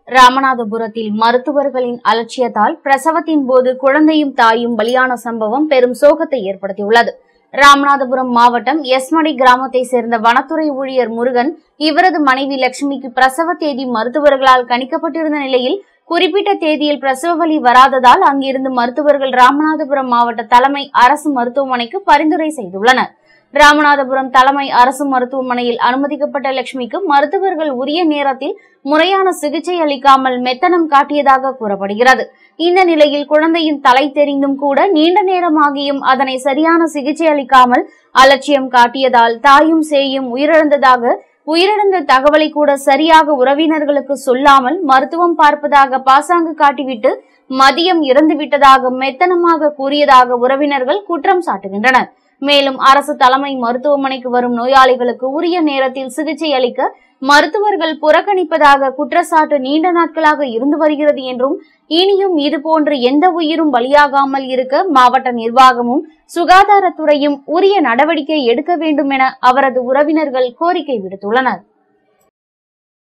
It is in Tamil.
ராமநாதபுரத்தில் மருத்துவர்களின் அலட்சியத்தால் பிரசவத்தின் போது குழந்தையும் தாயும் பலியான சம்பவம் பெரும் சோகத்தை ஏற்படுத்தியுள்ளது ராமநாதபுரம் மாவட்டம் எஸ்மடி கிராமத்தை சேர்ந்த வனத்துறை ஊழியர் முருகன் இவரது மனைவி லட்சுமிக்கு பிரசவ தேதி மருத்துவர்களால் கணிக்கப்பட்டிருந்த நிலையில் குறிப்பிட்ட தேதியில் பிரசவ வலி வராததால் அங்கிருந்து மருத்துவர்கள் ராமநாதபுரம் மாவட்ட தலைமை அரசு மருத்துவமனைக்கு பரிந்துரை செய்துள்ளனர் ராமநாதபுரம் தலைமை அரசு மருத்துவமனையில் அனுமதிக்கப்பட்ட லட்சுமிக்கு மருத்துவர்கள் உரிய நேரத்தில் முறையான சிகிச்சை அளிக்காமல் மெத்தனம் காட்டியதாக கூறப்படுகிறது இந்த நிலையில் குழந்தையின் தலை தெரிந்தும் கூட நீண்ட நேரமாகியும் அதனை சரியான சிகிச்சை அளிக்காமல் அலட்சியம் காட்டியதால் தாயும் சேயும் உயிரிழந்ததாக உயிரிழந்த தகவலை கூட சரியாக உறவினர்களுக்கு சொல்லாமல் மருத்துவம் பார்ப்பதாக பாசாங்கு காட்டிவிட்டு மதியம் இறந்துவிட்டதாக மெத்தனமாக கூறியதாக உறவினர்கள் குற்றம் சாட்டுகின்றனர் மேலும் அரசு தலைமை மருத்துவமனைக்கு வரும் நோயாளிகளுக்கு உரிய நேரத்தில் சிகிச்சை அளிக்க மருத்துவர்கள் புறக்கணிப்பதாக குற்றச்சாட்டு நீண்ட நாட்களாக இருந்து வருகிறது என்றும் இனியும் இதுபோன்று எந்த உயிரும் பலியாகாமல் இருக்க மாவட்ட நிர்வாகமும் சுகாதாரத்துறையும் உரிய நடவடிக்கை எடுக்க வேண்டும் என அவரது உறவினர்கள் கோரிக்கை விடுத்துள்ளனர்